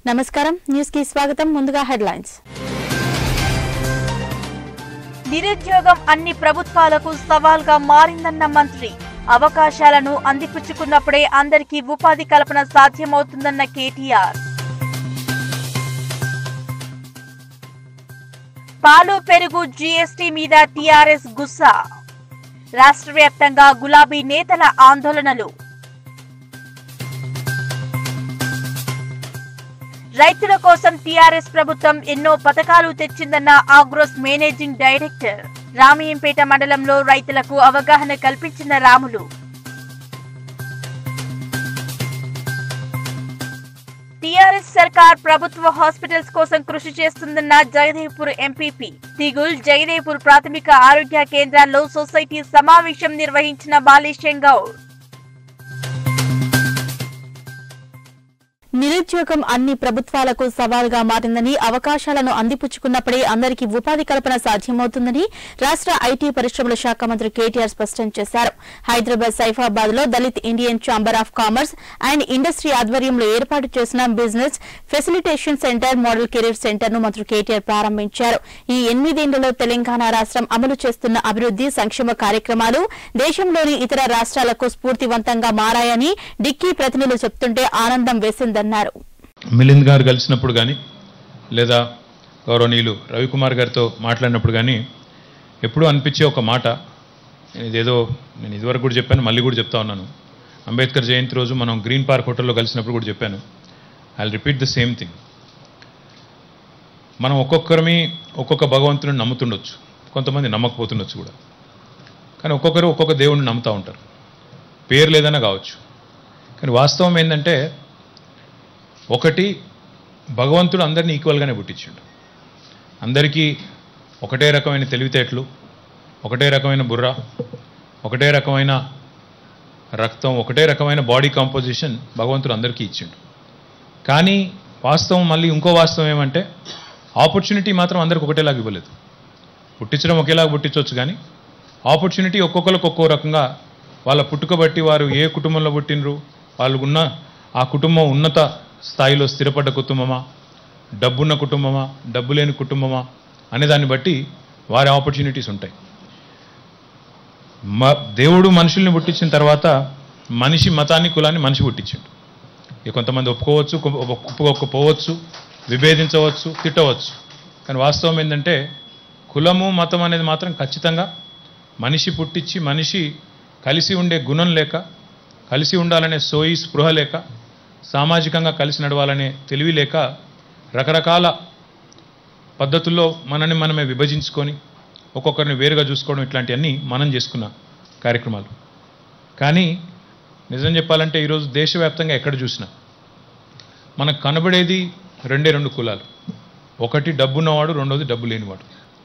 నమస్కారం న్యూస్ కి స్వాగతం ముందుగా హెడ్లైన్స్ నిరుద్యోగం అన్ని ప్రభుత్వాలకు సవాల్గా మారిందన్న మంత్రి అవకాశాలను అందిపుచ్చుకున్నప్పుడే అందరికీ ఉపాధి కల్పన సాధ్యమవుతుందన్న కేటీఆర్ పాలు పెరుగు జీఎస్టీ మీద టీఆర్ఎస్ గుస్సా రాష్ట్ర వ్యాప్తంగా గులాబీ నేతల ఆందోళనలు రైతుల కోసం టీఆర్ఎస్ ప్రభుత్వం ఎన్నో పథకాలు తెచ్చిందన్న ఆగ్రోస్ మేనేజింగ్ డైరెక్టర్ రామయ్యంపేట మండలంలో రైతులకు అవగాహన కల్పించిన రాములు టీఆర్ఎస్ సర్కార్ ప్రభుత్వ హాస్పిటల్స్ కోసం కృషి చేస్తుందన్న జగదేవ్పూర్ ఎంపీపీ తిగుల్ జగదేవ్పూర్ ప్రాథమిక ఆరోగ్య కేంద్రాల్లో సొసైటీ సమావేశం నిర్వహించిన బాలేశం గౌడ్ నిరుద్యోగం అన్ని ప్రభుత్వాలకు సవాల్గా మారిందని అవకాశాలను అందిపుచ్చుకున్నప్పుడే అందరికీ ఉపాధి కల్పన సాధ్యమవుతుందని రాష్ట్ర ఐటీ పరిశ్రమల శాఖ మంత్రి కేటీఆర్ స్పష్టం చేశారు హైదరాబాద్ సైఫాబాద్ లో Dalit Indian chamber of commerce and industry ఆధ్వర్యంలో ఏర్పాటు చేసిన business facilitation centre model career centre ను మంత్రి కేటీఆర్ ప్రారంభించారు ఈ ఎనిమిదేళ్లలో తెలంగాణ రాష్ట్రం అమలు చేస్తున్న అభివృద్ది సంక్షేమ కార్యక్రమాలు దేశంలోని ఇతర రాష్ట్రాలకు స్ఫూర్తివంతంగా మారాయని డిక్కీ ప్రతినిధులు చెప్తుంటే ఆనందం వేసిందన్నారు మిలింద్ గారు కలిసినప్పుడు కానీ లేదా గౌరవనీయులు రవికుమార్ గారితో మాట్లాడినప్పుడు కానీ ఎప్పుడూ అనిపించే ఒక మాట నేను ఇదేదో నేను ఇదివరకు కూడా చెప్పాను మళ్ళీ కూడా చెప్తా ఉన్నాను అంబేద్కర్ జయంతి రోజు మనం గ్రీన్ పార్క్ హోటల్లో కలిసినప్పుడు కూడా చెప్పాను I repeat the same thing మనం ఒక్కొక్కరిమి ఒక్కొక్క భగవంతుని నమ్ముతుండొచ్చు కొంతమంది నమ్మకపోతుండొచ్చు కూడా కానీ ఒక్కొక్కరు ఒక్కొక్క దేవుడిని నమ్ముతూ ఉంటారు పేరు లేదన్నా కావచ్చు కానీ వాస్తవం ఏంటంటే ఒకటి భగవంతుడు అందరినీ ఈక్వల్గానే పుట్టించిండు అందరికీ ఒకటే రకమైన తెలివితేటలు ఒకటే రకమైన బుర్ర ఒకటే రకమైన రక్తం ఒకటే రకమైన బాడీ కాంపోజిషన్ భగవంతుడు అందరికీ ఇచ్చిండు కానీ వాస్తవం మళ్ళీ ఇంకో వాస్తవం ఏమంటే ఆపర్చునిటీ మాత్రం అందరికి ఒకటేలాగా ఇవ్వలేదు పుట్టించడం ఒకేలాగా పుట్టించవచ్చు కానీ ఆపర్చునిటీ ఒక్కొక్కరికి ఒక్కో రకంగా వాళ్ళ పుట్టుక బట్టి వారు ఏ కుటుంబంలో పుట్టినరు వాళ్ళు ఉన్న ఆ కుటుంబం ఉన్నత స్థాయిలో స్థిరపడ్డ కుటుంబమా డబ్బున్న కుటుంబమా డబ్బు లేని కుటుంబమా అనే దాన్ని బట్టి వారి ఆపర్చునిటీస్ ఉంటాయి మ దేవుడు మనుషుల్ని పుట్టించిన తర్వాత మనిషి మతాన్ని కులాన్ని మనిషి పుట్టించిండు ఇక కొంతమంది ఒప్పుకోవచ్చు కొ- ఒప్పుకోకపోవచ్చు విభేదించవచ్చు తిట్టవచ్చు కానీ వాస్తవం ఏంటంటే కులము మతం అనేది మాత్రం ఖచ్చితంగా మనిషి పుట్టించి మనిషి కలిసి ఉండే గుణం లేక కలిసి ఉండాలనే సోయి స్పృహ లేక సామాజికంగా కలిసి నడవాలనే తెలివి లేక రకరకాల పద్ధతుల్లో మనని మనమే విభజించుకొని ఒక్కొక్కరిని వేరుగా చూసుకోవడం ఇట్లాంటివన్నీ మనం చేసుకున్న కార్యక్రమాలు కానీ నిజం చెప్పాలంటే ఈరోజు దేశవ్యాప్తంగా ఎక్కడ చూసినా మనకు కనబడేది రెండే రెండు కులాలు ఒకటి డబ్బున్నవాడు రెండోది డబ్బు లేనివాడు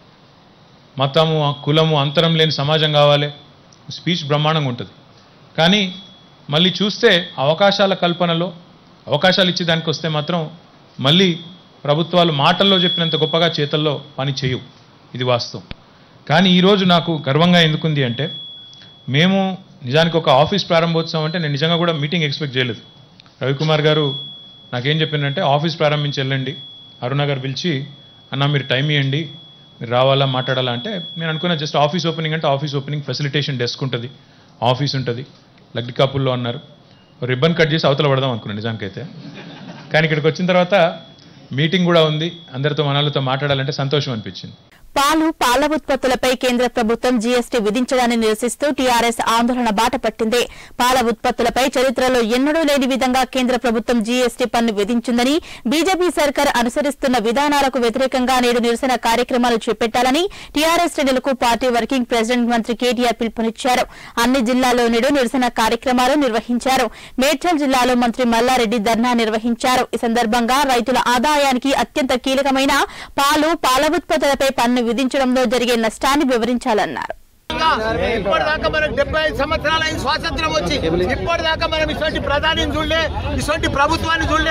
మతము కులము అంతరం లేని సమాజం కావాలి స్పీచ్ బ్రహ్మాండంగా ఉంటుంది కానీ మళ్ళీ చూస్తే అవకాశాల కల్పనలో అవకాశాలు ఇచ్చే దానికి వస్తే మాత్రం మళ్ళీ ప్రభుత్వాలు మాటల్లో చెప్పినంత గొప్పగా చేతల్లో పని చేయవు ఇది వాస్తవం కానీ ఈరోజు నాకు గర్వంగా ఎందుకుంది అంటే మేము నిజానికి ఒక ఆఫీస్ ప్రారంభోత్సవం అంటే నేను నిజంగా కూడా మీటింగ్ ఎక్స్పెక్ట్ చేయలేదు రవికుమార్ గారు నాకేం చెప్పిందంటే ఆఫీస్ ప్రారంభించి వెళ్ళండి అరుణ గారు పిలిచి అన్న మీరు టైం ఇవ్వండి మీరు రావాలా మాట్లాడాలా అంటే నేను అనుకున్నా జస్ట్ ఆఫీస్ ఓపెనింగ్ అంటే ఆఫీస్ ఓపెనింగ్ ఫెసిలిటేషన్ డెస్క్ ఉంటుంది ఆఫీస్ ఉంటుంది లగ్డికాపుల్లో అన్నారు రిబ్బన్ కట్ చేసి అవతల పడదాం అనుకున్నాను నిజానికైతే కానీ ఇక్కడికి వచ్చిన తర్వాత మీటింగ్ కూడా ఉంది అందరితో మనాలతో మాట్లాడాలంటే సంతోషం అనిపించింది పాలు పాల ఉత్పత్తులపై కేంద్ర ప్రభుత్వం జీఎస్టీ విధించడాన్ని నిరసిస్తూ టీఆర్ఎస్ ఆందోళన బాట పట్టింది పాల ఉత్పత్తులపై చరిత్రలో ఎన్నడూ లేని విధంగా కేంద్ర ప్రభుత్వం జీఎస్టీ పన్ను విధించిందని బీజేపీ సర్కార్ అనుసరిస్తున్న విధానాలకు వ్యతిరేకంగా నేడు నిరసన కార్యక్రమాలు చేపట్టాలని టీఆర్ఎస్ శ్రేణులకు పార్టీ వర్కింగ్ ప్రెసిడెంట్ మంత్రి కేటీఆర్ పిలుపునిచ్చారు అన్ని జిల్లాల్లో నేడు నిరసన కార్యక్రమాలు నిర్వహించారు మేడ్చల్ జిల్లాలో మంత్రి మల్లారెడ్డి ధర్నా నిర్వహించారు ఈ సందర్భంగా రైతుల ఆదాయానికి అత్యంత కీలకమైన పాలు పాల ఉత్పత్తులపై పన్ను విధించడంలో జరిగే నష్టాన్ని వివరించాలన్నారు ఇప్పటిదాకా మనకు డెబ్బై ఐదు సంవత్సరాల స్వాతంత్రం వచ్చి ఇప్పటిదాకా మనం ఇటువంటి ప్రధానిని చూడలే ఇటువంటి ప్రభుత్వాన్ని చూడలే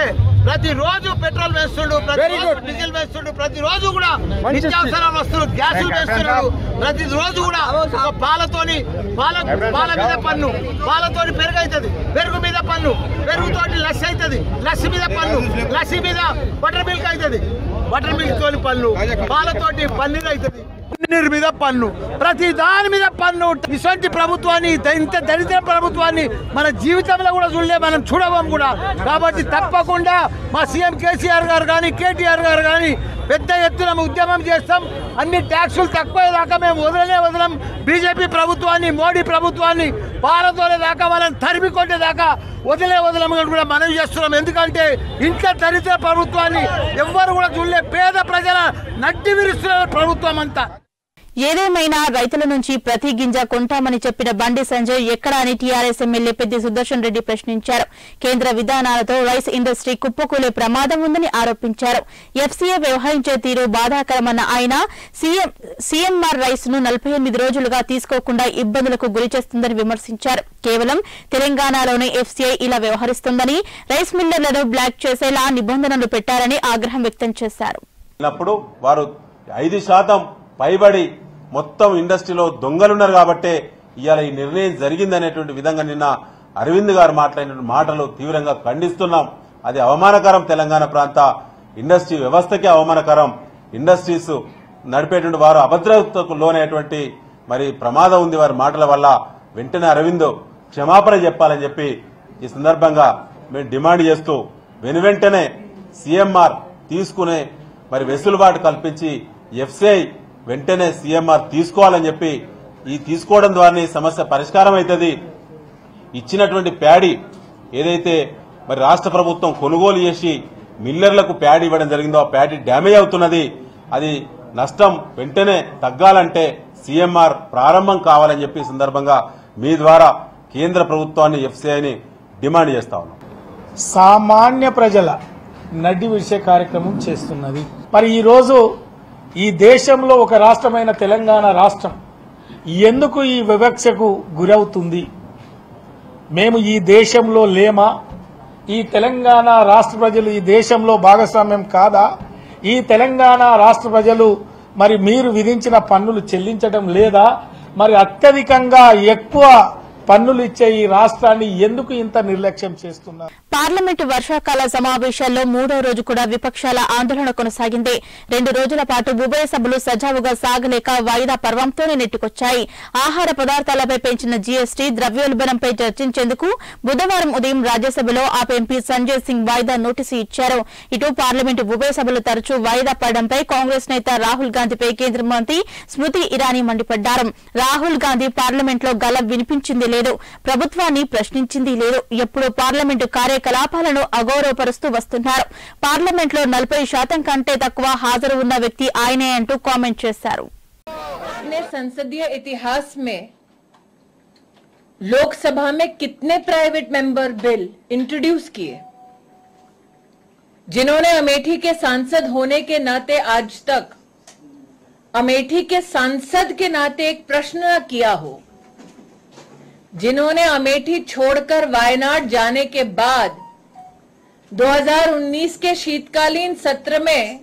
ప్రతి రోజు పెట్రోల్ వేస్తుండు ప్రతి రోజు డీజిల్ వేస్తుండు ప్రతి రోజు కూడా నిత్యావసర వస్తువులు గ్యాసులు వేస్తున్నాడు ప్రతి రోజు కూడా ఒక పాలతోని పాల పాల మీద పన్ను పాలతోని పెరుగు అవుతుంది పెరుగు మీద పన్ను పెరుగుతోటి లస్సి అవుతుంది లస్సి మీద పన్ను లస్సి మీద బటర్ మిల్క్ అవుతుంది బటర్ మిల్క్ తోని పన్ను పాలతోటి పన్నీర్ అవుతుంది పన్నీర్ మీద పన్ను ప్రతి దాని మీద పన్ను ఇటువంటి ప్రభుత్వాన్ని ద- ఇంత దరిద్ర ప్రభుత్వాన్ని మన జీవితంలో కూడా చూడలే మనం చూడవం కూడా కాబట్టి తప్పకుండా మా సీఎం కేసీఆర్ గారు కానీ కేటీఆర్ గారు కానీ పెద్ద ఎత్తున ఉద్యమం చేస్తాం అన్ని ట్యాక్సులు తక్కువ దాకా మేము వదలనే వదలం బీజేపీ ప్రభుత్వాన్ని మోడీ ప్రభుత్వాన్ని పాలతోనే దాకా వాళ్ళని తరిమి కొట్టే దాకా వదిలే వదలమని కూడా మనవి చేస్తున్నాం ఎందుకంటే ఇంత దరిద్ర ప్రభుత్వాన్ని ఎవ్వరు కూడా చూడలే పేద ప్రజల నడ్డి విరుస్తున్నారు ప్రభుత్వం అంతా ఏదేమైనా రైతుల నుంచి ప్రతి గింజ కొంటామని చెప్పిన బండి సంజయ్ ఎక్కడా అని టీఆర్ఎస్ ఎమ్మెల్యే పెద్ది సుదర్శన్ రెడ్డి ప్రశ్నించారు కేంద్ర విధానాలతో రైస్ ఇండస్ట్రీ కుప్పకూలే ప్రమాదం ఉందని ఆరోపించారు ఎఫ్సీఏ వ్యవహరించే తీరు బాధాకరమన్న ఆయన సీఎం సీఎంఆర్ రైస్ ను నలభై ఎనిమిది రోజులుగా తీసుకోకుండా ఇబ్బందులకు గురి చేస్తుందని విమర్శించారు కేవలం తెలంగాణలోనే ఎఫ్సీఐ ఇలా వ్యవహరిస్తుందని రైస్ మిల్లర్లను బ్లాక్ చేసేలా నిబంధనలు పెట్టారని ఆగ్రహం వ్యక్తం చేశారు ఉన్నప్పుడు వారు ఐదు శాతం పైబడి మొత్తం ఇండస్ట్రీలో దొంగలున్నారు కాబట్టే ఇవాళ ఈ నిర్ణయం జరిగిందనేటువంటి విధంగా నిన్న అరవింద్ గారు మాట్లాడిన మాటలు తీవ్రంగా ఖండిస్తున్నాం అది అవమానకరం తెలంగాణ ప్రాంత ఇండస్ట్రీ వ్యవస్థకి అవమానకరం ఇండస్ట్రీస్ నడిపేటువంటి వారు అభద్రతకు లోనైనటువంటి మరి ప్రమాదం ఉంది వారి మాటల వల్ల వెంటనే అరవింద్ క్షమాపణ చెప్పాలని చెప్పి ఈ సందర్భంగా మేము డిమాండ్ చేస్తూ వెనువెంటనే సీఎంఆర్ తీసుకునే మరి వెసులుబాటు కల్పించి ఎఫ్సిఐ వెంటనే సీఎంఆర్ తీసుకోవాలని చెప్పి ఈ తీసుకోవడం ద్వారానే ఈ సమస్య పరిష్కారం అవుతుంది ఇచ్చినటువంటి ప్యాడీ ఏదైతే మరి రాష్ట్ర ప్రభుత్వం కొనుగోలు చేసి మిల్లర్లకు ప్యాడీ ఇవ్వడం జరిగిందో ఆ ప్యాడీ డ్యామేజ్ అవుతున్నది అది నష్టం వెంటనే తగ్గాలంటే సీఎంఆర్ ప్రారంభం కావాలని చెప్పి ఈ సందర్భంగా మీ ద్వారా కేంద్ర ప్రభుత్వాన్ని ఎఫ్సీఐని డిమాండ్ చేస్తా ఉన్నాం సామాన్య ప్రజల నడ్డి విడిచే కార్యక్రమం చేస్తున్నది మరి ఈ రోజు ఈ దేశంలో ఒక రాష్ట్రమైన తెలంగాణ రాష్ట్రం ఎందుకు ఈ వివక్షకు గురవుతుంది మేము ఈ దేశంలో లేమా ఈ తెలంగాణ రాష్ట్ర ప్రజలు ఈ దేశంలో భాగస్వామ్యం కాదా ఈ తెలంగాణ రాష్ట్ర ప్రజలు మరి మీరు విధించిన పన్నులు చెల్లించడం లేదా మరి అత్యధికంగా ఎక్కువ పన్నులు ఇచ్చే ఈ రాష్ట్రాన్ని ఎందుకు ఇంత నిర్లక్ష్యం చేస్తున్నారు పార్లమెంటు వర్షాకాల సమావేశాల్లో మూడో రోజు కూడా విపక్షాల ఆందోళన కొనసాగింది రెండు రోజుల పాటు ఉభయ సభలు సజావుగా సాగలేక వాయిదా పర్వంతోనే నెట్టుకొచ్చాయి ఆహార పదార్థాలపై పెంచిన జీఎస్టీ ద్రవ్యోల్బణంపై చర్చించేందుకు బుధవారం ఉదయం రాజ్యసభలో ఆ ఎంపీ సంజయ్ సింగ్ వాయిదా నోటీసు ఇచ్చారు ఇటు పార్లమెంటు ఉభయ సభలు తరచూ వాయిదా పడడంపై కాంగ్రెస్ నేత రాహుల్ గాంధీపై కేంద్ర మంత్రి స్మృతి ఇరానీ మండిపడ్డారు రాహుల్ గాంధీ పార్లమెంట్లో గల వినిపించింది లేదు ప్రభుత్వాన్ని ప్రశ్నించింది లేదు ఎప్పుడు పార్లమెంటు కార్యకలాపాలను అగౌరవపరుస్తూ వస్తున్నారు పార్లమెంట్లో నలభై శాతం కంటే తక్కువ హాజరు ఉన్న వ్యక్తి ఆయనే అంటూ కామెంట్ చేశారు अपने संसदीय इतिहास में लोकसभा में कितने प्राइवेट मेंबर बिल इंट्रोड्यूस किए जिन्होंने अमेठी के सांसद होने के नाते आज तक अमेठी के सांसद के नाते एक प्रश्न न किया हो जिन्होंने अमेठी छोड़कर वायनाड जाने के बाद 2019 के शीतकालीन सत्र में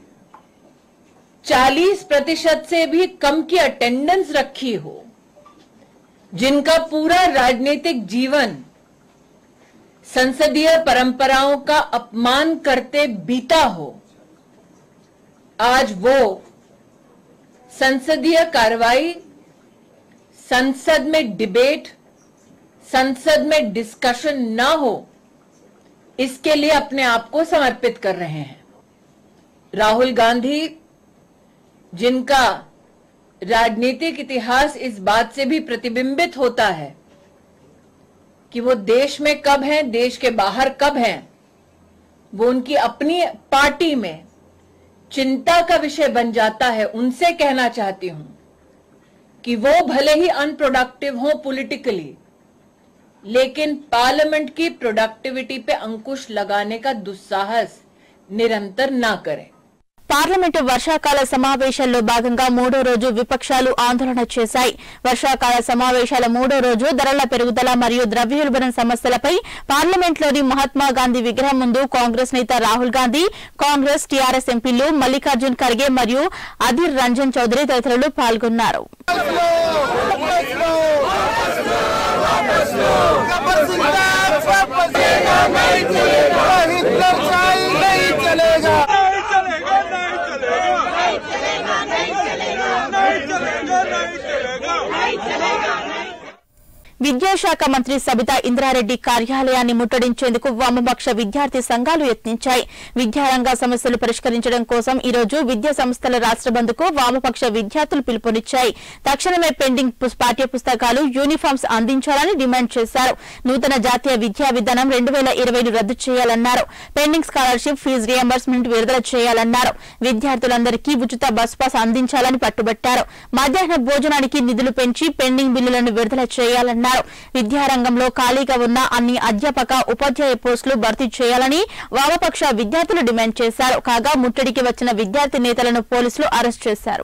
40 प्रतिशत से भी कम की अटेंडेंस रखी हो जिनका पूरा राजनीतिक जीवन संसदीय परंपराओं का अपमान करते बीता हो आज वो संसदीय कार्रवाई संसद में डिबेट संसद में डिस्कशन ना हो इसके लिए अपने आप को समर्पित कर रहे हैं राहुल गांधी जिनका राजनीतिक इतिहास इस बात से भी प्रतिबिंबित होता है कि वो देश में कब हैं देश के बाहर कब हैं वो उनकी अपनी पार्टी में चिंता का विषय बन जाता है उनसे कहना चाहती हूं कि वो भले ही अनप्रोडक्टिव हो पॉलिटिकली लेकिन पार्लियामेंट की प्रोडक्टिविटी पे अंकुश लगाने का दुस्साहस निरंतर ना करें పార్లమెంటు వర్షాకాల సమావేశాల్లో భాగంగా మూడో రోజు విపక్షాలు ఆందోళన చేశాయి వర్షాకాల సమావేశాల మూడో రోజు ధరల పెరుగుదల మరియు ద్రవ్యోల్బణం సమస్యలపై పార్లమెంట్లోని మహాత్మా గాంధీ విగ్రహం ముందు కాంగ్రెస్ నేత రాహుల్ గాంధీ కాంగ్రెస్ టీఆర్ఎస్ ఎంపీలు మల్లికార్జున్ ఖర్గే మరియు అధీర్ రంజన్ చౌదరి తదితరులు పాల్గొన్నారు విద్యాశాఖ మంత్రి సబితా ఇంద్రారెడ్డి కార్యాలయాన్ని ముట్టడించేందుకు వామపక్ష విద్యార్థి సంఘాలు యత్నించాయి విద్యారంగ సమస్యలు పరిష్కరించడం కోసం ఈ రోజు విద్యా సంస్థల రాష్ట్ర బంద్కు వామపక్ష విద్యార్థులు పిలుపునిచ్చాయి తక్షణమే పెండింగ్ పుస్- పాఠ్య పుస్తకాలు యూనిఫామ్స్ అందించాలని డిమాండ్ చేశారు నూతన జాతీయ విద్యా విధానం రెండు వేల ఇరవైను రద్దు చేయాలన్నారు పెండింగ్ స్కాలర్షిప్ ఫీజు రియంబర్స్మెంట్ విడుదల చేయాలన్నారు విద్యార్థులందరికీ ఉచిత బస్ పాస్ అందించాలని పట్టుబట్టారు మధ్యాహ్న భోజనానికి నిధులు పెంచి పెండింగ్ బిల్లులను విడుదల చేయాలన్నారు విద్యారంగంలో ఖాళీగా ఉన్న అన్ని అధ్యాపక ఉపాధ్యాయ పోస్టులు భర్తీ చేయాలని వామపక్ష విద్యార్థులు డిమాండ్ చేశారు కాగా ముట్టడికి వచ్చిన విద్యార్థి నేతలను పోలీసులు అరెస్ట్ చేశారు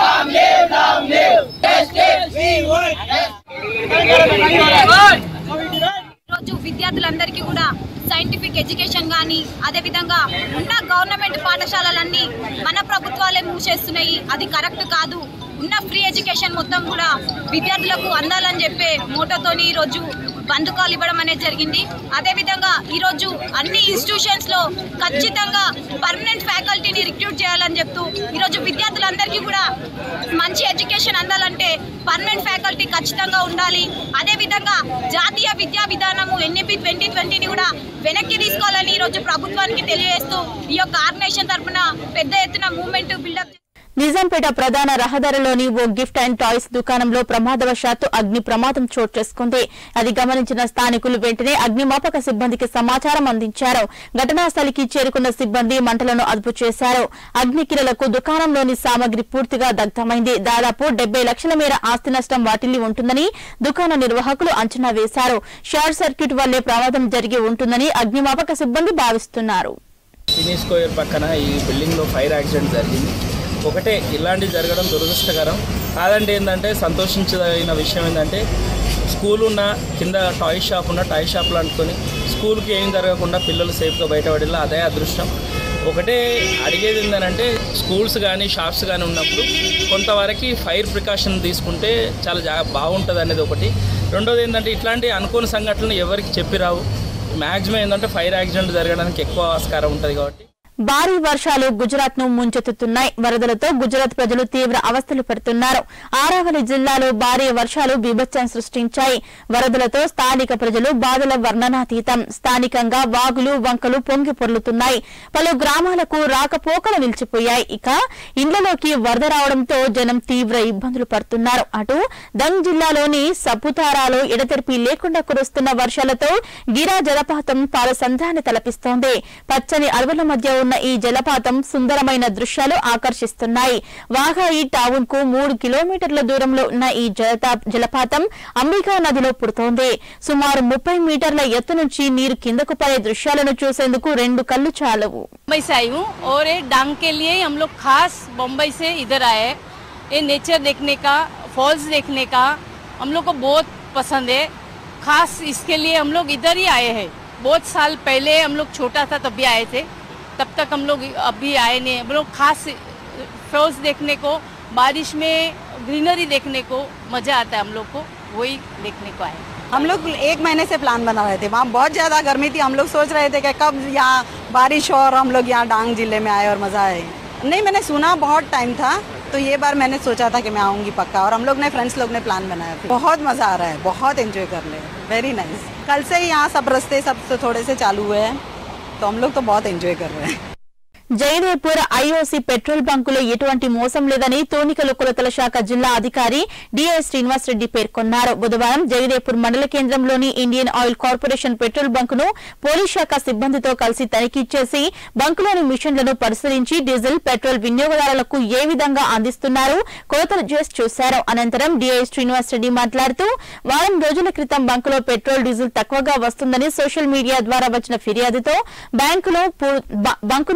రోజు విద్యార్థులందరికీ కూడా సైంటిఫిక్ ఎడ్యుకేషన్ కానీ అదేవిధంగా ఉన్న గవర్నమెంట్ పాఠశాలలన్నీ మన ప్రభుత్వాలే మూసేస్తున్నాయి అది కరెక్ట్ కాదు ఉన్న ఫ్రీ ఎడ్యుకేషన్ మొత్తం కూడా విద్యార్థులకు అందాలని చెప్పే మోటోతోని ఈరోజు బంధుకాలు ఇవ్వడం అనేది జరిగింది అదేవిధంగా ఈరోజు అన్ని ఇన్స్టిట్యూషన్స్ లో ఖచ్చితంగా పర్మనెంట్ ఫ్యాకల్టీని రిక్రూట్ చేయాలని చెప్తూ ఈరోజు విద్యార్థులందరికీ కూడా మంచి ఎడ్యుకేషన్ అందాలంటే పర్మనెంట్ ఫ్యాకల్టీ ఖచ్చితంగా ఉండాలి అదేవిధంగా జాతీయ విద్యా విధానము ఎన్ఈపి ట్వంటీ ట్వంటీని కూడా వెనక్కి తీసుకోవాలని ఈరోజు ప్రభుత్వానికి తెలియజేస్తూ ఈ యొక్క ఆర్గనైజేషన్ తరఫున పెద్ద ఎత్తున మూవ్మెంట్ బిల్డప్ నిజాంపేట ప్రధాన రహదారిలోని ఓ గిఫ్ట్ అండ్ టాయ్స్ దుకాణంలో ప్రమాదవశాత్తు అగ్ని ప్రమాదం చోటు చేసుకుంది అది గమనించిన స్థానికులు వెంటనే అగ్నిమాపక సిబ్బందికి సమాచారం అందించారు ఘటనా స్థలికి చేరుకున్న సిబ్బంది మంటలను అదుపు చేశారు అగ్నికిరలకు దుకాణంలోని సామగ్రి పూర్తిగా దగ్ధమైంది దాదాపు డెబ్బై లక్షల మేర ఆస్తి నష్టం వాటిల్లి ఉంటుందని దుకాణ నిర్వాహకులు అంచనా వేశారు షార్ట్ సర్క్యూట్ వల్లే ప్రమాదం జరిగి ఉంటుందని అగ్నిమాపక సిబ్బంది భావిస్తున్నారు సినీ స్క్వేర్ పక్కన ఈ బిల్డింగ్లో ఫైర్ యాక్సిడెంట్ జరిగింది ఒకటే ఇలాంటివి జరగడం దురదృష్టకరం కాదంటే ఏంటంటే సంతోషించదగిన విషయం ఏంటంటే స్కూల్ ఉన్న కింద టాయ్ షాప్ ఉన్న టాయ్ షాప్లో అనుకొని స్కూల్కి ఏం జరగకుండా పిల్లలు సేఫ్గా బయటపడేలా అదే అదృష్టం ఒకటే అడిగేది ఏంటంటే స్కూల్స్ కానీ షాప్స్ కానీ ఉన్నప్పుడు కొంతవరకు ఫైర్ ప్రికాషన్ తీసుకుంటే చాలా జా బాగుంటుంది అనేది ఒకటి రెండోది ఏంటంటే ఇట్లాంటి అనుకోని సంఘటనలు ఎవరికి చెప్పి రావు మ్యాక్సిమం ఏంటంటే ఫైర్ యాక్సిడెంట్ జరగడానికి ఎక్కువ ఆస్కారం ఉంటుంది కాబట్టి భారీ వర్షాలు గుజరాత్ ను ముంచెత్తుతున్నాయి వరదలతో గుజరాత్ ప్రజలు తీవ్ర అవస్థలు పడుతున్నారు ఆరావళి జిల్లాలో భారీ వర్షాలు బీభత్సం సృష్టించాయి వరదలతో స్థానిక ప్రజలు బాధల వర్ణనాతీతం స్థానికంగా వాగులు వంకలు పొంగి పొర్లుతున్నాయి పలు గ్రామాలకు రాకపోకలు నిలిచిపోయాయి ఇక ఇండ్లలోకి వరద రావడంతో జనం తీవ్ర ఇబ్బందులు పడుతున్నారు అటు దంగ్ జిల్లాలోని సపుతారాలో ఎడతెరిపి లేకుండా కురుస్తున్న వర్షాలతో గిరా జలపాతం పాలసంద్రాన్ని తలపిస్తోంది పచ్చని అడవుల మధ్య ఉన్న ఈ జలపాతం సుందరమైన దృశ్యాలు ఆకర్షిస్తున్నాయి వాఘాయి టౌన్ కు మూడు కిలోమీటర్ల దూరంలో ఉన్న ఈ జలతా- జలపాతం అంబికా నదిలో పుడుతోంది సుమారు ముప్పై మీటర్ల ఎత్తు నుంచి నీరు కిందకు పడే దృశ్యాలను చూసేందుకు రెండు కళ్ళు చాలవు मुंबई से आई हूँ और ये डांग के लिए हम लोग खास बम्बई से इधर आए हैं ये नेचर देखने का फॉल्स देखने का हम लोग को बहुत पसंद है खास इसके लिए हम लोग इधर ही आए हैं बहुत साल पहले हम लोग छोटा था तब भी आए थे तब तक हम लोग अभी आए नहीं हम लोग खास फॉल्स देखने को बारिश में ग्रीनरी देखने को मज़ा आता है हम लोग को वही देखने को आए हम लोग एक महीने से प्लान बना रहे थे वहाँ बहुत ज़्यादा गर्मी थी हम लोग सोच रहे थे कि कब यहाँ बारिश हो और हम लोग यहाँ डांग जिले में आए और मज़ा आए नहीं मैंने सुना बहुत टाइम था तो ये बार मैंने सोचा था कि मैं आऊँगी पक्का और हम लोग ने फ्रेंड्स लोग ने प्लान बनाया था बहुत मज़ा आ रहा है बहुत एंजॉय कर रहे हैं वेरी नाइस कल से ही यहाँ सब रास्ते सब तो थोड़े से चालू हुए हैं तो हम लोग तो बहुत एंजॉय कर रहे हैं జయదేపూర్ ఐఓసీ పెట్రోల్ బంకులో ఎటువంటి మోసం లేదని తోనికల కొలతల శాఖ జిల్లా అధికారి డిఎస్ శ్రీనివాసరెడ్డి పేర్కొన్నారు బుధవారం జయదేపూర్ మండల కేంద్రంలోని ఇండియన్ ఆయిల్ కార్పొరేషన్ పెట్రోల్ బంకును పోలీస్ శాఖ సిబ్బందితో కలిసి తనిఖీ చేసి బంకులోని మిషన్లను పరిశీలించి డీజిల్ పెట్రోల్ వినియోగదారులకు ఏ విధంగా అందిస్తున్నారు కొలతలు చేసి చూశారు అనంతరం డిఐ శ్రీనివాసరెడ్డి మాట్లాడుతూ వారం రోజుల క్రితం బంకులో పెట్రోల్ డీజిల్ తక్కువగా వస్తుందని సోషల్ మీడియా ద్వారా వచ్చిన ఫిర్యాదుతో బ్యాంకులో పూ- బ- బంకును పూర్తిగా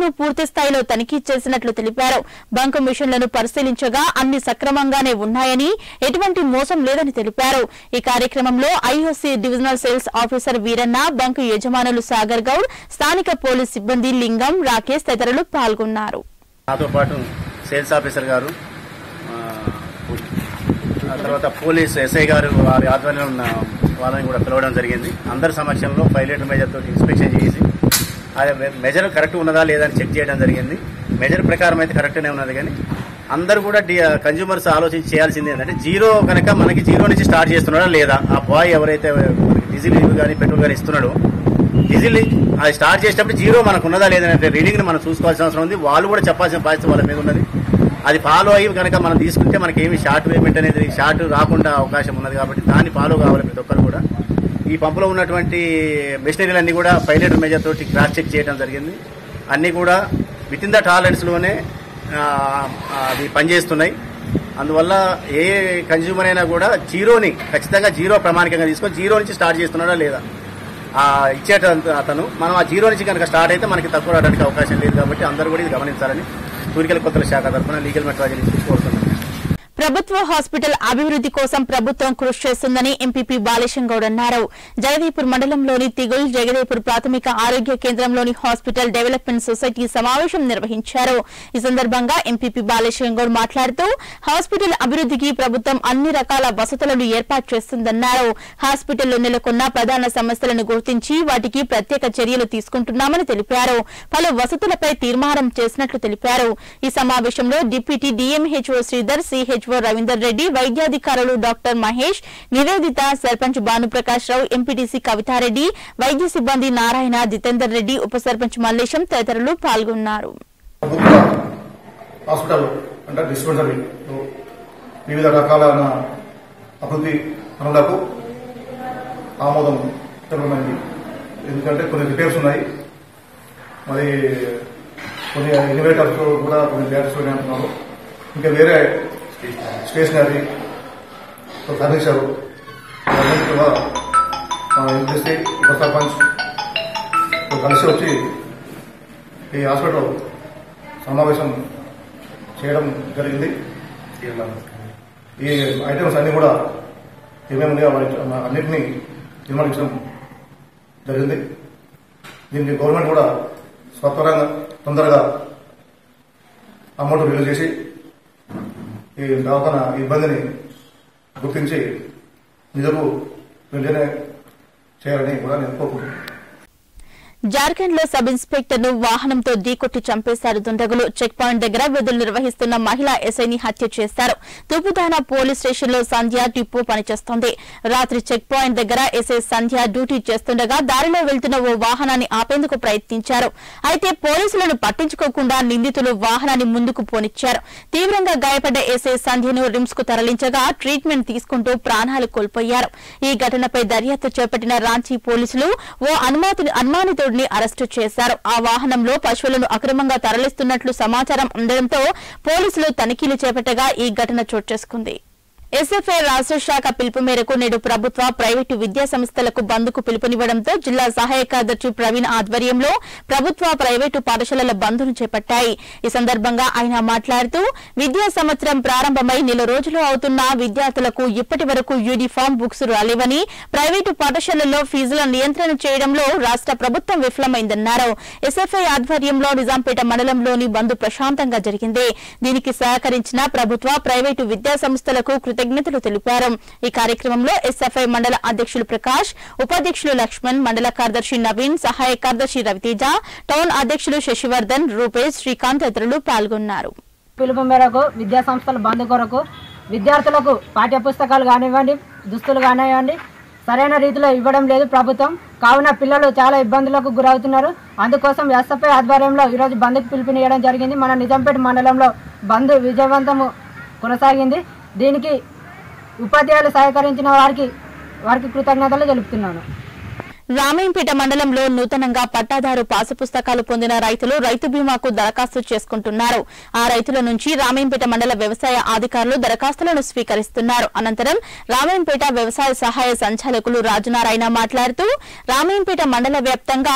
పూర్తి స్థాయిలో తనిఖీ చేసినట్లు తెలిపారు బంకు మిషన్లను పరిశీలించగా అన్ని సక్రమంగానే ఉన్నాయని ఎటువంటి మోసం లేదని తెలిపారు ఈ కార్యక్రమంలో IOC divisional sales officer Veeranna bunk యజమానులు సాగర్ గౌడ్ స్థానిక పోలీస్ సిబ్బంది లింగం రాకేష్ తదితరులు పాల్గొన్నారు నాతో పాటు సేల్స్ ఆఫీసర్ గారు ఆ, ఆ తర్వాత పోలీస్ ఎస్ఐ గారు వారి ఆధ్వర్యంలో ఉన్న వాళ్ళని కూడా పిలవడం జరిగింది అందరి సమక్షంలో ఫైవ్ లీటర్ మెజర్ తోటి ఇన్స్పెక్షన్ చేసి అది మెజర్ కరెక్ట్ ఉన్నదా లేదా అని చెక్ చేయడం జరిగింది మెజర్ ప్రకారం అయితే కరెక్ట్గానే ఉన్నది కానీ అందరూ కూడా కన్జ్యూమర్స్ ఆలోచించి చేయాల్సింది ఏంటంటే జీరో కనుక మనకి జీరో నుంచి స్టార్ట్ చేస్తున్నాడా లేదా ఆ బాయ్ ఎవరైతే మనకి డీజిల్ కానీ పెట్రోల్ కానీ ఇస్తున్నాడో డీజిల్ అది స్టార్ట్ చేసేటప్పుడు జీరో మనకు ఉన్నదా లేదనే రీడింగ్ ని మనం చూసుకోవాల్సిన అవసరం ఉంది వాళ్ళు కూడా చెప్పాల్సిన బాధ్యత వాళ్ళ మీద ఉన్నది అది ఫాలో అయ్యి కనుక మనం తీసుకుంటే మనకి ఏమి షార్ట్ పేమెంట్ అనేది షార్ట్ రాకుండా అవకాశం ఉన్నది కాబట్టి దాన్ని ఫాలో కావాలి ప్రతి ఒక్కరు కూడా ఈ పంపులో ఉన్నటువంటి మెషినరీలు అన్ని కూడా ఫైవ్ లీటర్ మెజర్ తోటి క్రాస్ చెక్ చేయడం జరిగింది అన్ని కూడా విత్ ఇన్ ద టాలరెన్స్ లోనే ఆ, అవి పనిచేస్తున్నాయి అందువల్ల ఏ కన్జ్యూమర్ అయినా కూడా జీరోని ఖచ్చితంగా జీరో ప్రామాణికంగా తీసుకొని జీరో నుంచి స్టార్ట్ చేస్తున్నాడా లేదా ఆ ఇచ్చేట అతను మనం ఆ జీరో నుంచి కనుక స్టార్ట్ అయితే మనకి తక్కువ రావడానికి అవకాశం లేదు కాబట్టి అందరూ కూడా ఇది గమనించాలని తూరికల కొత్తల శాఖ తరఫున లీగల్ మెట్రాలజీ కోరుతున్నాను ప్రభుత్వ హాస్పిటల్ అభివృద్ధి కోసం ప్రభుత్వం కృషి చేస్తుందని ఎంపీపీ బాలేశం గౌడ్ అన్నారు జగదీపూర్ మండలంలోని తిగుల్ జగదేపూర్ ప్రాథమిక ఆరోగ్య కేంద్రంలోని హాస్పిటల్ డెవలప్మెంట్ సొసైటీ సమావేశం నిర్వహించారు ఈ సందర్భంగా ఎంపీపీ బాలేశం గౌడ్ మాట్లాడుతూ హాస్పిటల్ అభివృద్ధికి ప్రభుత్వం అన్ని రకాల వసతులను ఏర్పాటు చేస్తుందన్నారు హాస్పిటల్లో నెలకొన్న ప్రధాన సమస్యలను గుర్తించి వాటికి ప్రత్యేక చర్యలు తీసుకుంటున్నామని తెలిపారు పలు వసతులపై తీర్మానం చేసినట్లు తెలిపారు ఈ సమావేశంలో deputy DMHO Sridhar CHO Ravinder Reddy వైద్యాధికారులు డాక్టర్ మహేష్ నివేదిత సర్పంచ్ భానుప్రకాష్ రావు ఎంపీటీసీ కవితారెడ్డి వైద్య సిబ్బంది నారాయణ జితేందర్ రెడ్డి ఉప సర్పంచ్ మల్లేశం తదితరులు పాల్గొన్నారు హాస్పిటల్ అంటే డిస్పెన్సరీ వివిధ రకాలైన అభివృద్ధి పనులకు ఆమోదం తెలపమైంది ఎందుకంటే కొన్ని రిపేర్స్ ఉన్నాయి మరి కొన్ని ఇన్వేటర్స్ కూడా కొన్ని ల్యాబ్స్ అంటున్నారు ఇంకా వేరే స్టేషనరీ ఫర్నిచర్ అన్నింటి కూడా ఇండస్ట్రీ ఉప సర్పంచ్ తో కలిసి వచ్చి ఈ హాస్పిటల్ సమావేశం చేయడం జరిగింది ఈ ఐటమ్స్ అన్ని కూడా ఏమేమి ఉన్నాయో వాటి అన్నింటినీ తీర్మానించడం జరిగింది దీనికి గవర్నమెంట్ కూడా స్వత్వరంగా తొందరగా అమౌంట్ రిలీజ్ చేసి ఈ దవాఖాన ఇబ్బందిని గుర్తించి నిధులు వెంటనే చేయాలని కూడా నేను కోరుకుంటున్నాను జార్ఖండ్ లో సబ్ ఇన్స్పెక్టర్ ను వాహనంతో ఢీకొట్టి చంపేశారు దుండగులు చెక్ పాయింట్ దగ్గర విధులు నిర్వహిస్తున్న మహిళా ఎస్ఐని హత్య చేశారు తూపుదాన పోలీస్ స్టేషన్ లో సంధ్య టిప్పు పనిచేస్తోంది రాత్రి చెక్ పాయింట్ దగ్గర ఎస్ఐ సంధ్య డ్యూటీ చేస్తుండగా దారిలో వెళ్తున్న ఓ వాహనాన్ని ఆపేందుకు ప్రయత్నించారు అయితే పోలీసులను పట్టించుకోకుండా నిందితులు వాహనాన్ని ముందుకు పోనిచ్చారు తీవ్రంగా గాయపడ్డ ఎస్ఐ సంధ్యను రిమ్స్ కు తరలించగా ట్రీట్మెంట్ తీసుకుంటూ ప్రాణాలు కోల్పోయారు ఈ ఘటనపై దర్యాప్తు చేపట్టిన రాంచీ పోలీసులు ఓ అనుమాతి అనుమానితుడిని అరెస్టు చేశారు ఆ వాహనంలో పశువులను అక్రమంగా తరలిస్తున్నట్లు సమాచారం అందడంతో పోలీసులు తనిఖీలు చేపట్టగా ఈ ఘటన చోటు చేసుకుంది ఎస్ఎఫ్ఐ రాష్ట్ర శాఖ పిలుపు మేరకు నేడు ప్రభుత్వ ప్రైవేటు విద్యా సంస్థలకు బంద్కు పిలుపునివ్వడంతో జిల్లా సహాయ కార్యదర్శి ప్రవీణ్ ఆధ్వర్యంలో ప్రభుత్వ ప్రైవేటు పాఠశాలల బంద్ను చేపట్టాయి ఈ సందర్భంగా ఆయన మాట్లాడుతూ విద్యా సంవత్సరం ప్రారంభమై నెల రోజులు అవుతున్న విద్యార్థులకు ఇప్పటి వరకు యూనిఫామ్ బుక్స్ రాలేవని ప్రైవేటు పాఠశాలల్లో ఫీజుల నియంత్రణ చేయడంలో రాష్ట్ర ప్రభుత్వం విఫలమైందన్నారు ఎస్ఎఫ్ఐ ఆధ్వర్యంలో నిజాంపేట మండలంలోని బంద్ ప్రశాంతంగా జరిగింది దీనికి సహకరించిన ప్రభుత్వ ప్రైవేటు విద్యా సంస్థలకు కృతజ్ఞతలు తెలిపారు ఈ కార్యక్రమంలో ఎస్ఎఫ్ఐ మండల అధ్యక్షులు ప్రకాష్ ఉపాధ్యక్షులు లక్ష్మణ్ మండల కార్యదర్శి నవీన్ సహాయ కార్యదర్శి రవితేజ టౌన్ అధ్యక్షులు శశివర్ధన్ రూపేష్ శ్రీకాంత్ తదితరులు పాల్గొన్నారు పిలుపు మేరకు విద్యా సంస్థల బంద్ కొరకు విద్యార్థులకు పాఠ్య పుస్తకాలు కానివ్వండి దుస్తులు కానివ్వండి సరైన రీతిలో ఇవ్వడం లేదు ప్రభుత్వం కావున పిల్లలు చాలా ఇబ్బందులకు గురవుతున్నారు అందుకోసం ఎస్ఎఫ్ఐ ఆధ్వర్యంలో ఈరోజు బంద్కు పిలుపునియడం జరిగింది మన నిజాంపేట మండలంలో బంద్ విజయవంతము కొనసాగింది దీనికి ఉపాధ్యాయులు సహకరించిన వారికి వారికి కృతజ్ఞతలు తెలుపుతున్నాను రామేంపేట మండలంలో నూతనంగా పట్టాదారు పాసు పుస్తకాలు పొందిన రైతులు రైతు బీమాకు దరఖాస్తు చేసుకుంటున్నారు ఆ రైతుల నుంచి రామేంపేట మండల వ్యవసాయ అధికారులు దరఖాస్తులను స్వీకరిస్తున్నారు అనంతరం రామేంపేట వ్యవసాయ సహాయ సంచాలకులు రాజునారాయణ మాట్లాడుతూ రామేంపేట మండల వ్యాప్తంగా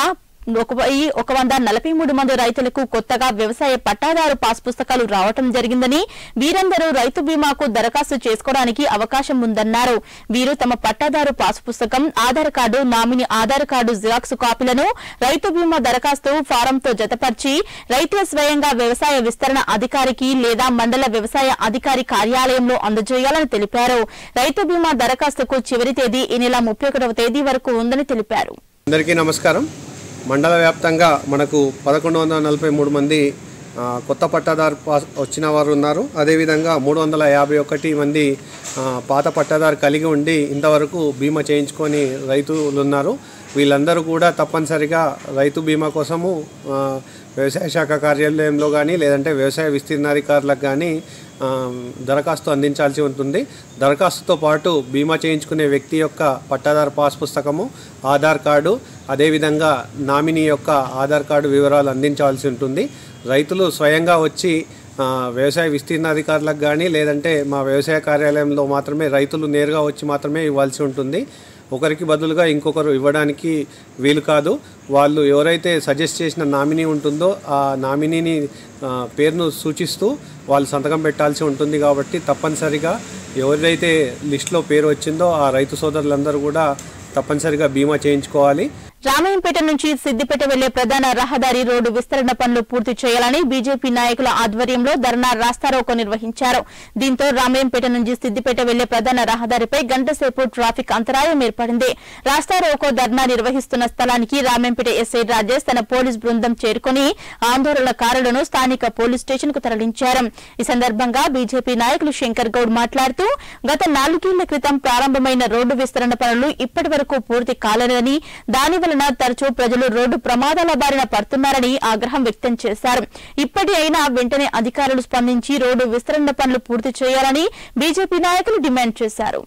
ఒక వెయ్యి ఒక వంద నలభై మూడు మంది రైతులకు కొత్తగా వ్యవసాయ పట్టాదారు పాస్ పుస్తకాలు రావటం జరిగిందని వీరందరూ రైతు బీమాకు దరఖాస్తు చేసుకోవడానికి అవకాశం ఉందన్నారు వీరు తమ పట్టాదారు పాస్ పుస్తకం Aadhaar card nominee Aadhaar card xerox కాపీలను రైతు బీమా దరఖాస్తు ఫారంతో జతపరిచి రైతుల స్వయంగా వ్యవసాయ విస్తరణ అధికారికి లేదా మండల వ్యవసాయ అధికారి కార్యాలయంలో అందజేయాలని తెలిపారు రైతు బీమా దరఖాస్తుకు చివరి తేదీ ఈ నెల ముప్పై ఒకటవ తేదీ వరకు ఉందని తెలిపారు అందరికీ నమస్కారం మండల వ్యాప్తంగా మనకు పదకొండు వందల నలభై మూడు మంది ఆ, కొత్త పట్టాదారు పాస్ వచ్చిన వారు ఉన్నారు అదేవిధంగా మూడు వందల యాభై ఒకటి మంది ఆ, పాత పట్టాదారు కలిగి ఉండి ఇంతవరకు బీమా చేయించుకొని రైతులు ఉన్నారు వీళ్ళందరూ కూడా తప్పనిసరిగా రైతు బీమా కోసము ఆ, వ్యవసాయ శాఖ కార్యాలయంలో కానీ లేదంటే వ్యవసాయ విస్తీర్ణాధికారులకు కానీ ఆ, దరఖాస్తు అందించాల్సి ఉంటుంది దరఖాస్తుతో పాటు బీమా చేయించుకునే వ్యక్తి యొక్క పట్టాదారు పాస్ పుస్తకము ఆధార్ కార్డు అదేవిధంగా నామినీ యొక్క ఆధార్ కార్డు వివరాలు అందించాల్సి ఉంటుంది రైతులు స్వయంగా వచ్చి ఆ, వ్యవసాయ విస్తీర్ణాధికారులకు కానీ లేదంటే మా వ్యవసాయ కార్యాలయంలో మాత్రమే రైతులు నేరుగా వచ్చి మాత్రమే ఇవ్వాల్సి ఉంటుంది ఒకరికి బదులుగా ఇంకొకరు ఇవ్వడానికి వీలు కాదు వాళ్ళు ఎవరైతే సజెస్ట్ చేసిన నామినీ ఉంటుందో ఆ నామినీని ఆ, పేరును సూచిస్తూ వాళ్ళు సంతకం పెట్టాల్సి ఉంటుంది కాబట్టి తప్పనిసరిగా ఎవరైతే లిస్టులో పేరు వచ్చిందో ఆ రైతు సోదరులందరూ కూడా తప్పనిసరిగా బీమా చేయించుకోవాలి రామాయంపేట నుంచి సిద్దిపేట వెళ్లే ప్రధాన రహదారి రోడ్డు విస్తరణ పనులు పూర్తి చేయాలని బీజేపీ నాయకుల ఆధ్వర్యంలో ధర్నా రాస్తారోకో నిర్వహించారు దీంతో రామాయంపేట నుంచి సిద్దిపేట వెళ్లే ప్రధాన రహదారిపై గంటసేపు ట్రాఫిక్ అంతరాయం ఏర్పడింది రాస్తారోకో ధర్నా నిర్వహిస్తున్న స్థలానికి రామాయంపేట ఎస్ఐ రాజేష్ తన పోలీస్ బృందం చేరుకుని ఆందోళనకారులను స్థానిక పోలీస్ స్టేషన్ కు తరలించారు ఈ సందర్భంగా బీజేపీ నాయకులు శంకర్ గౌడ్ మాట్లాడుతూ గత నాలుగేళ్ల క్రితం ప్రారంభమైన రోడ్డు విస్తరణ పనులు ఇప్పటి వరకు పూర్తి కాలేదని దాని వలన తరచూ ప్రజలు రోడ్డు ప్రమాదాల బారిన పడుతున్నారని ఆగ్రహం వ్యక్తం చేశారు ఇప్పటి అయినా వెంటనే అధికారులు స్పందించి రోడ్డు విస్తరణ పనులు పూర్తి చేయాలని బీజేపీ నాయకులు డిమాండ్ చేశారు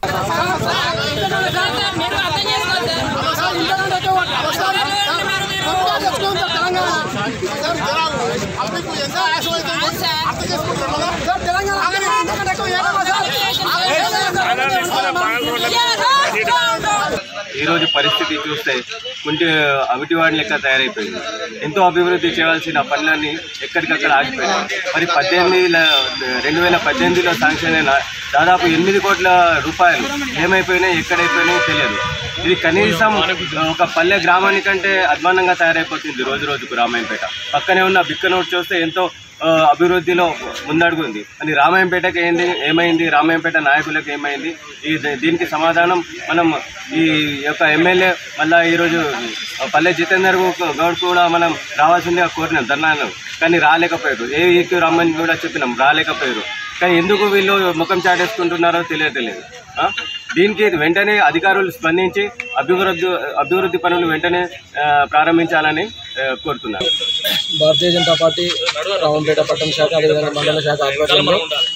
ఈ రోజు పరిస్థితి చూస్తే కొంచెం అవిటివాడి లెక్క తయారైపోయింది ఎంతో అభివృద్ధి చేయాల్సిన పనులన్నీ ఎక్కడికక్కడ ఆగిపోయినాయి మరి పద్దెనిమిది రెండు వేల పద్దెనిమిదిలో శాంక్షన్ అయిన దాదాపు ఎనిమిది కోట్ల రూపాయలు ఏమైపోయినాయి ఎక్కడైపోయినాయి తెలియదు ఇది కనీసం ఒక పల్లె గ్రామానికంటే అధ్వానంగా తయారైపోతుంది రోజు రోజుకు రామాయంపేట పక్కనే ఉన్న బిక్కనోట్ చూస్తే ఎంతో ఆ, అభివృద్ధిలో ముందడుగుంది అని రామాయంపేటకి ఏంది ఏమైంది రామాయంపేట నాయకులకు ఏమైంది ఈ ద- దీనికి సమాధానం మనం ఈ యొక్క ఎమ్మెల్యే మళ్ళా ఈరోజు పల్లె జితేందర్ గు- గౌడ్ కూడా మనం రావాల్సిందిగా కోరినాం ధర్నాను కానీ రాలేకపోయారు ఏ ఈక్యూ రమ్మని కూడా చెప్పినాం రాలేకపోయారు కానీ ఎందుకు వీళ్ళు ముఖం చాటేసుకుంటున్నారో తెలియట్లేదు ఆ? దీనికి వెంటనే అధికారులు స్పందించి అభివృద్ధి అభివృద్ధి పనులు వెంటనే ఆ, ప్రారంభించాలని ఆ, కోరుతున్నాను భారతీయ జనతా పార్టీ రావంపేట పట్టణ శాఖ అదేవిధంగా మండల శాఖ ఆధ్వర్యంలో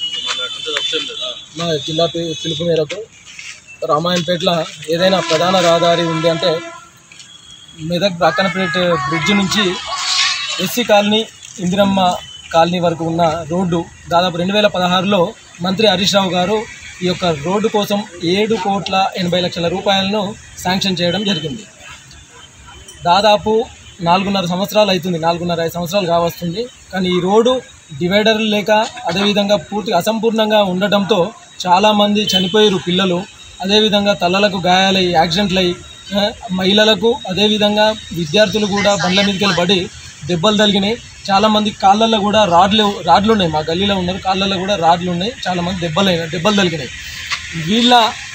మా జిల్లా పి- పిలుపు మేరకు రామాయంపేటలో ఏదైనా ప్రధాన రహదారి ఉంది అంటే మెదక్ అక్కనపేట బ్రిడ్జ్ నుంచి ఎస్సీ కాలనీ ఇందిరమ్మ కాలనీ వరకు ఉన్న రోడ్డు దాదాపు రెండు వేల పదహారులో మంత్రి హరీష్ రావు గారు ఈ యొక్క రోడ్డు కోసం ఏడు కోట్ల ఎనభై లక్షల రూపాయలను శాంక్షన్ చేయడం జరిగింది దాదాపు నాలుగున్నర సంవత్సరాలు అవుతుంది నాలుగున్నర ఐదు సంవత్సరాలు కావస్తుంది కానీ ఈ రోడ్డు డివైడర్లు లేక అదేవిధంగా పూర్తి అసంపూర్ణంగా ఉండటంతో చాలామంది చనిపోయారు పిల్లలు అదేవిధంగా తలలకు గాయాలై యాక్సిడెంట్లు అయి ఆ, మహిళలకు అదేవిధంగా విద్యార్థులు కూడా బండ్ల మీదకి వెళ్ళి పడి దెబ్బలు తగిలినాయి చాలామంది కాళ్ళల్లో కూడా రాడ్లు రాడ్లు ఉన్నాయి మా గల్లీలో ఉన్నారు కాళ్ళల్లో కూడా రాడ్లు ఉన్నాయి చాలామంది దెబ్బలు దెబ్బలు తగిలినాయి వీళ్ళ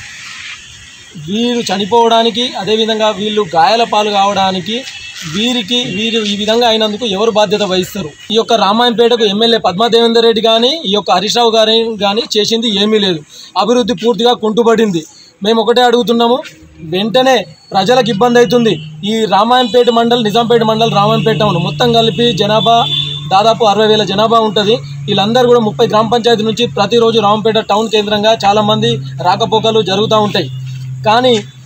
వీరు చనిపోవడానికి అదేవిధంగా వీళ్ళు గాయాల పాలు కావడానికి వీరికి వీరు ఈ విధంగా అయినందుకు ఎవరు బాధ్యత వహిస్తారు ఈ యొక్క రామాయంపేటకు ఎమ్మెల్యే పద్మాదేవేందర్ రెడ్డి కానీ ఈ యొక్క హరీష్ రావు గారి కానీ చేసింది ఏమీ లేదు అభివృద్ధి పూర్తిగా కుంటుపడింది మేము ఒకటే అడుగుతున్నాము వెంటనే ప్రజలకు ఇబ్బంది అవుతుంది ఈ రామాయంపేట మండల్ నిజాంపేట మండల్ రామాయంపేట టౌన్ మొత్తం కలిపి జనాభా దాదాపు అరవై వేల జనాభా ఉంటుంది వీళ్ళందరూ కూడా ముప్పై గ్రామ పంచాయతీ నుంచి ప్రతిరోజు రామంపేట టౌన్ కేంద్రంగా చాలామంది రాకపోకలు జరుగుతూ ఉంటాయి కానీ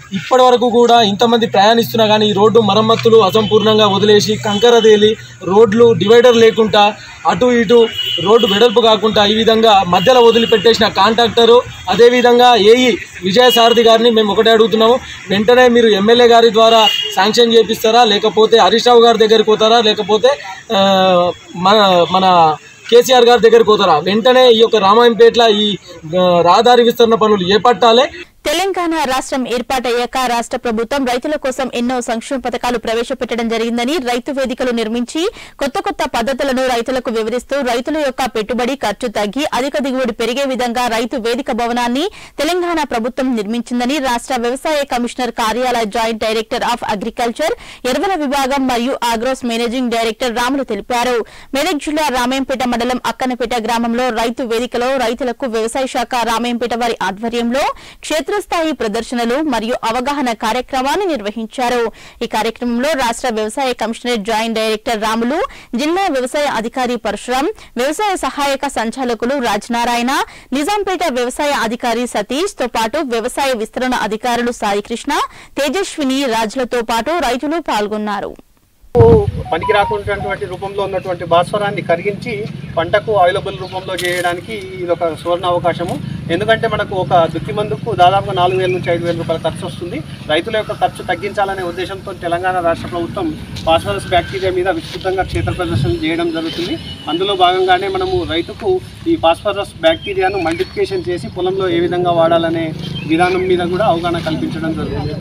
ఇప్పటి వరకు కూడా ఇంతమంది ప్రయాణిస్తున్నా కానీ ఈ రోడ్డు మరమ్మతులు అసంపూర్ణంగా వదిలేసి కంకర తేలి రోడ్లు డివైడర్ లేకుండా అటు ఇటు రోడ్డు వెడల్పు కాకుండా ఈ విధంగా మధ్యలో వదిలిపెట్టేసిన కాంట్రాక్టరు అదేవిధంగా ఏఈ విజయసారథి గారిని మేము ఒకటే అడుగుతున్నాము వెంటనే మీరు ఎమ్మెల్యే గారి ద్వారా శాంక్షన్ చేపిస్తారా లేకపోతే హరీష్ రావు గారి దగ్గరికి పోతారా లేకపోతే ఆ, మన మన కేసీఆర్ గారి దగ్గరికి పోతారా వెంటనే ఈ యొక్క రామాయంపేట్ల ఈ ఆ, రహదారి విస్తరణ పనులు చేపట్టాలి తెలంగాణ రాష్ట్రం ఏర్పాటయ్యాక రాష్ట్ర ప్రభుత్వం రైతుల కోసం ఎన్నో సంక్షేమ పథకాలు ప్రవేశపెట్టడం జరిగిందని రైతు వేదికలు నిర్మించి కొత్త కొత్త పద్ధతులను రైతులకు వివరిస్తూ రైతుల యొక్క పెట్టుబడి ఖర్చు తగ్గి అధిక దిగుబడి పెరిగే విధంగా రైతు వేదిక భవనాన్ని తెలంగాణ ప్రభుత్వం నిర్మించిందని రాష్ట్ర వ్యవసాయ కమిషనర్ కార్యాలయ జాయింట్ డైరెక్టర్ ఆఫ్ అగ్రికల్చర్ ఎరువుల విభాగం మరియు ఆగ్రోస్ మేనేజింగ్ డైరెక్టర్ రాములు తెలిపారు మెదక్ జిల్లా రామేంపేట మండలం అక్కనపేట గ్రామంలో రైతు వేదికలో రైతులకు వ్యవసాయ శాఖ రామేంపేట వారి ఆధ్వర్యంలో క్షేత్రస్థాయి ప్రదర్శనలు మరియు అవగాహన కార్యక్రమాన్ని నిర్వహించారు ఈ కార్యక్రమంలో రాష్ట్ర వ్యవసాయ కమిషనరేట్ జాయింట్ డైరెక్టర్ రాములు జిల్లా వ్యవసాయ అధికారి పరశురాం వ్యవసాయ సహాయక సంచాలకులు రాజనారాయణ నిజాంపేట వ్యవసాయ అధికారి సతీష్ తో పాటు వ్యవసాయ విస్తరణ అధికారులు సాయికృష్ణ తేజస్విని రాజులతో పాటు రైతులు పాల్గొన్నారు పనికి రాకున్నటువంటి రూపంలో ఉన్నటువంటి భాస్వరాన్ని కరిగించి పంటకు అవైలబుల్ రూపంలో చేయడానికి ఇది ఒక సువర్ణ అవకాశము ఎందుకంటే మనకు ఒక దుక్కి మందుకు దాదాపుగా నాలుగు వేల నుంచి ఐదు వేల రూపాయల ఖర్చు వస్తుంది రైతుల యొక్క ఖర్చు తగ్గించాలనే ఉద్దేశంతో తెలంగాణ రాష్ట్ర ప్రభుత్వం ఫాస్ఫరస్ బ్యాక్టీరియా మీద విస్తృతంగా క్షేత్ర ప్రదర్శన చేయడం జరుగుతుంది అందులో భాగంగానే మనము రైతుకు ఈ ఫాస్ఫరస్ బ్యాక్టీరియాను మల్టిప్లికేషన్ చేసి పొలంలో ఏ విధంగా వాడాలనే విధానం మీద కూడా అవగాహన కల్పించడం జరుగుతుంది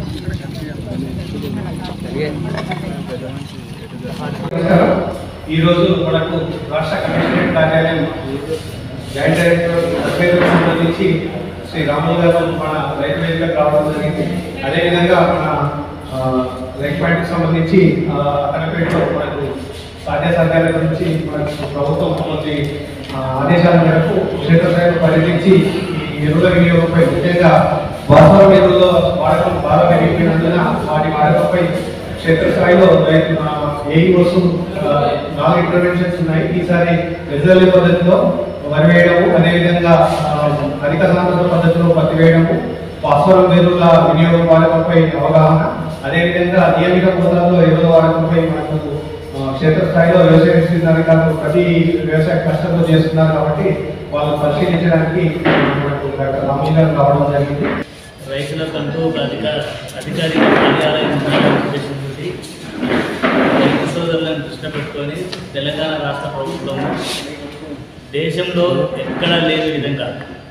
ఈరోజు మనకు రాష్ట్ర కమిషనరేట్ కార్యాలయం జాయింట్ డైరెక్టర్ అభ్యర్థులకు సంబంధించి శ్రీ రాములు గారు మన రైతు వేదికకు రావడం జరిగింది అదేవిధంగా మన ఆ, రైతు పాయింట్కి సంబంధించి ఆ, అక్కడపేటలో మనకు సాధ్యాసాధ్యాల గురించి మనకు ప్రభుత్వం కొన్ని ఆ, ఆదేశాల మేరకు క్షేత్రస్థాయిలో పర్యటించి ఈ ఎరువుల వినియోగంపై ముఖ్యంగా వాతావరణ ఎరువుల వాడకం బాగా పెరిగిపోయినందున వాటి వాడకంపై క్షేత్రస్థాయిలో రైతు ఏ కోసం నాలుగు ఇంటర్వెన్షన్స్ ఉన్నాయి ఈసారి వెదర్లీ పద్ధతిలో వరి వేయడము అదేవిధంగా ఆ, అధిక సాంద్రత పద్ధతిలో పత్తి వేయడము ఫాస్ఫరం ఎరువుల వినియోగం వాడకంపై అవగాహన అదేవిధంగా నియమిత మోతాదులో ఎరువుల వాడకంపై మనకు ఆ, క్షేత్రస్థాయిలో వ్యవసాయ విస్తీర్ణాధికారులు ప్రతి వ్యవసాయ కష్టంలో చేస్తున్నారు కాబట్టి వాళ్ళు పరిశీలించడానికి మనకు డాక్టర్ రామయ్య గారు రావడం జరిగింది రైతులకంటూ ఒక అధికార అధికారిక కార్యాలయం ఉండాలనే ఉద్దేశంతో రైతు సోదరులను దృష్టి పెట్టుకొని తెలంగాణ రాష్ట్ర ప్రభుత్వం దేశంలో ఎక్కడా లేని విధంగా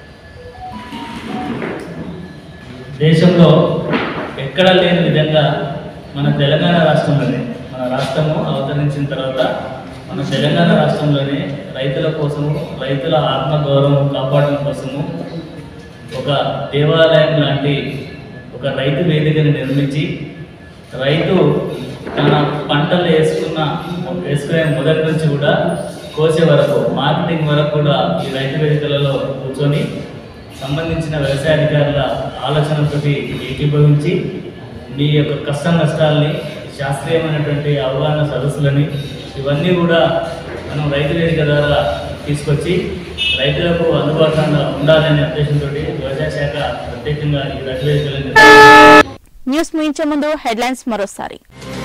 దేశంలో ఎక్కడా లేని విధంగా మన తెలంగాణ రాష్ట్రంలోనే మన రాష్ట్రము అవతరించిన తర్వాత మన తెలంగాణ రాష్ట్రంలోనే రైతుల కోసము రైతుల ఆత్మగౌరవం కాపాడడం కోసము ఒక దేవాలయం లాంటి ఒక రైతు వేదికను నిర్మించి రైతు తన పంటలు వేసుకున్న వేసుకునే మొదటి నుంచి కూడా కోసే వరకు మార్కెటింగ్ వరకు కూడా ఈ రైతు వేదికలలో కూర్చొని సంబంధించిన వ్యవసాయ అధికారుల ఆలోచనతోటి ఏకీభవించి మీ యొక్క కష్ట నష్టాలని శాస్త్రీయమైనటువంటి అవగాహన సదస్సులని ఇవన్నీ కూడా మనం రైతు వేదిక ద్వారా తీసుకొచ్చి రైతులకు అందుబాటులో ఉండాలనే ఉద్దేశంతో వ్యవసాయ శాఖ ప్రత్యేకంగా ఈ రైతు వేదికలను నిర్వహించింది. న్యూస్ ముగించే ముందు హెడ్లైన్స్ మరోసారి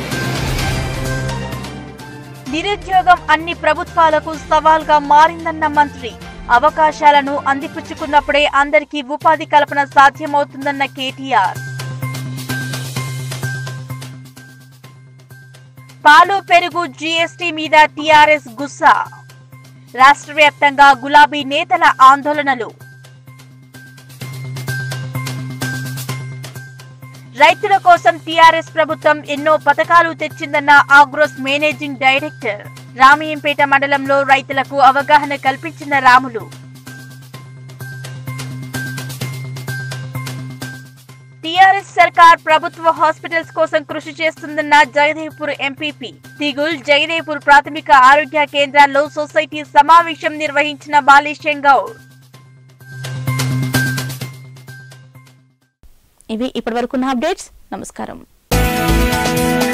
నిరుద్యోగం అన్ని ప్రభుత్వాలకు సవాల్గా మారిందన్న మంత్రి అవకాశాలను అందిపుచ్చుకున్నప్పుడే అందరికీ ఉపాధి కల్పన సాధ్యమవుతుందన్న కేటీఆర్ పాలు పెరుగు జీఎస్టీ మీద టీఆర్ఎస్ గుస్సా రాష్ట్ర వ్యాప్తంగా గులాబీ నేతల ఆందోళనలు రైతుల కోసం టీఆర్ఎస్ ప్రభుత్వం ఎన్నో పథకాలు తెచ్చిందన్న ఆగ్రోస్ మేనేజింగ్ డైరెక్టర్ రామయ్యంపేట మండలంలో రైతులకు అవగాహన కల్పించిన రాములు టీఆర్ఎస్ సర్కార్ ప్రభుత్వ హాస్పిటల్స్ కోసం కృషి చేస్తుందన్న జగదేవ్పూర్ ఎంపీపీ తిగుల్ జగదేవ్పూర్ ప్రాథమిక ఆరోగ్య కేంద్రాల్లో సొసైటీ సమావేశం నిర్వహించిన బాలేశం గౌడ్ ఇవి ఇప్పటివరకున్న అప్డేట్స్ నమస్కారం